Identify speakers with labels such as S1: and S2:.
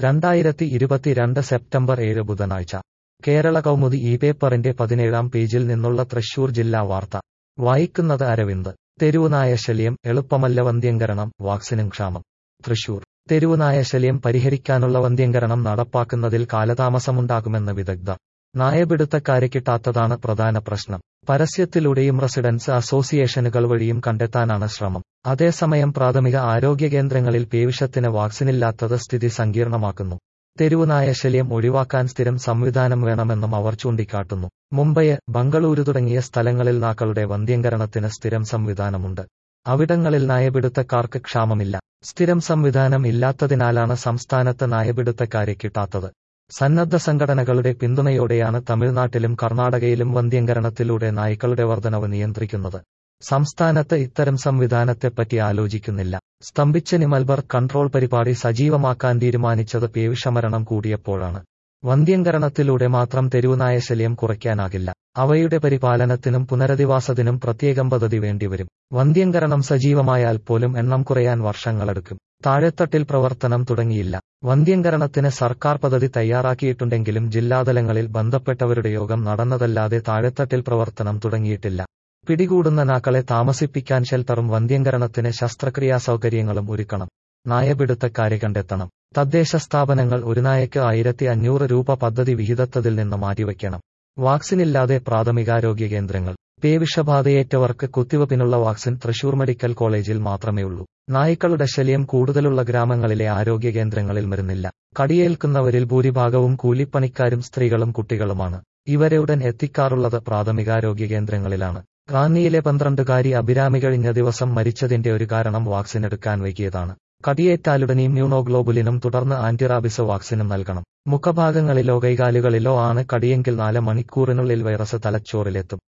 S1: രണ്ടായിരത്തി ഇരുപത്തിരണ്ട് സെപ്റ്റംബർ ഏഴ് ബുധനാഴ്ച കേരള കൗമുദി ഈ പേപ്പറിന്റെ പതിനേഴാം പേജിൽ നിന്നുള്ള തൃശൂർ ജില്ലാ വാർത്ത വായിക്കുന്നത് അരവിന്ദ് തെരുവുനായ ശല്യം എളുപ്പമല്ല വന്ധ്യംകരണം വാക്സിനും ക്ഷാമം തൃശൂർ തെരുവുനായ ശല്യം പരിഹരിക്കാനുള്ള വന്ധ്യംകരണം നടപ്പാക്കുന്നതിൽ കാലതാമസമുണ്ടാകുമെന്ന് വിദഗ്ധർ നായപിടുത്തക്കാരെ കിട്ടാത്തതാണ് പ്രധാന പ്രശ്നം പരസ്യത്തിലൂടെയും റെസിഡൻസ് അസോസിയേഷനുകൾ വഴിയും കണ്ടെത്താനാണ് ശ്രമം അതേസമയം പ്രാഥമിക ആരോഗ്യ കേന്ദ്രങ്ങളിൽ പേവിഷത്തിന് വാക്സിനില്ലാത്തത് സ്ഥിതി സങ്കീർണമാക്കുന്നു തെരുവുനായ ശല്യം ഒഴിവാക്കാൻ സ്ഥിരം സംവിധാനം വേണമെന്നും അവർ ചൂണ്ടിക്കാട്ടുന്നു മുംബൈ ബംഗളൂരു തുടങ്ങിയ സ്ഥലങ്ങളിൽ നാക്കളുടെ വന്ധ്യംകരണത്തിന് സ്ഥിരം സംവിധാനമുണ്ട് അവിടങ്ങളിൽ നായപിടുത്തക്കാർക്ക് ക്ഷാമമില്ല സ്ഥിരം സംവിധാനം ഇല്ലാത്തതിനാലാണ് സംസ്ഥാനത്ത് നായപിടുത്തക്കാരെ കിട്ടാത്തത് സന്നദ്ധ സംഘടനകളുടെ പിന്തുണയോടെയാണ് തമിഴ്നാട്ടിലും കർണാടകയിലും വന്ധ്യംകരണത്തിലൂടെ നായ്ക്കളുടെ വർധനവ് നിയന്ത്രിക്കുന്നത് സംസ്ഥാനത്ത് ഇത്തരം സംവിധാനത്തെപ്പറ്റി ആലോചിക്കുന്നില്ല സ്തംഭിച്ച നിമൽബർ കൺട്രോൾ പരിപാടി സജീവമാക്കാൻ തീരുമാനിച്ചത് പേവിഷമരണം കൂടിയപ്പോഴാണ് വന്ധ്യംകരണത്തിലൂടെ മാത്രം തെരുവുനായ ശല്യം കുറയ്ക്കാനാകില്ല അവയുടെ പരിപാലനത്തിനും പുനരധിവാസത്തിനും പ്രത്യേകം പദ്ധതി വേണ്ടിവരും വന്ധ്യംകരണം സജീവമായാൽ പോലും എണ്ണം കുറയാൻ വർഷങ്ങളെടുക്കും താഴെത്തട്ടിൽ പ്രവർത്തനം തുടങ്ങിയില്ല വന്ധ്യംകരണത്തിന് സർക്കാർ പദ്ധതി തയ്യാറാക്കിയിട്ടുണ്ടെങ്കിലും ജില്ലാതലങ്ങളിൽ ബന്ധപ്പെട്ടവരുടെ യോഗം നടന്നതല്ലാതെ താഴെത്തട്ടിൽ പ്രവർത്തനം തുടങ്ങിയിട്ടില്ല പിടികൂടുന്ന നാക്കളെ താമസിപ്പിക്കാൻ ഷെൽട്ടറും വന്ധ്യംകരണത്തിന് ശസ്ത്രക്രിയാ സൗകര്യങ്ങളും ഒരുക്കണം നായപിടുത്തക്കാരെ കണ്ടെത്തണം തദ്ദേശ സ്ഥാപനങ്ങൾ ഒരു നായക്ക് ആയിരത്തി അഞ്ഞൂറ് രൂപ പദ്ധതി വിഹിതത്തതിൽ നിന്ന് മാറ്റിവെക്കണം വാക്സിനില്ലാതെ പ്രാഥമികാരോഗ്യ കേന്ദ്രങ്ങൾ പേവിഷബാധയേറ്റവർക്ക് കുത്തിവയ്പ്പിനുള്ള വാക്സിൻ തൃശൂർ മെഡിക്കൽ കോളേജിൽ മാത്രമേ ഉള്ളൂ നായ്ക്കളുടെ ശല്യം കൂടുതലുള്ള ഗ്രാമങ്ങളിലെ ആരോഗ്യ കേന്ദ്രങ്ങളിൽ വരുന്നില്ല കടിയേൽക്കുന്നവരിൽ ഭൂരിഭാഗവും കൂലിപ്പണിക്കാരും സ്ത്രീകളും കുട്ടികളുമാണ് ഇവരെ ഉടൻ എത്തിക്കാറുള്ളത് പ്രാഥമികാരോഗ്യ കേന്ദ്രങ്ങളിലാണ് റാന്നിയിലെ പന്ത്രണ്ടുകാരി അഭിരാമി കഴിഞ്ഞ ദിവസം മരിച്ചതിന്റെ ഒരു കാരണം വാക്സിൻ എടുക്കാൻ വൈകിയതാണ് കടിയേറ്റാലുടൻ ഇമ്മ്യൂണോഗ്ലോബുലിനും തുടർന്ന് ആന്റിറാബിസ് വാക്സിനും നൽകണം മുഖഭാഗങ്ങളിലോ കൈകാലുകളിലോ ആണ് കടിയെങ്കിൽ നാല് മണിക്കൂറിനുള്ളിൽ വൈറസ് തലച്ചോറിലെത്തും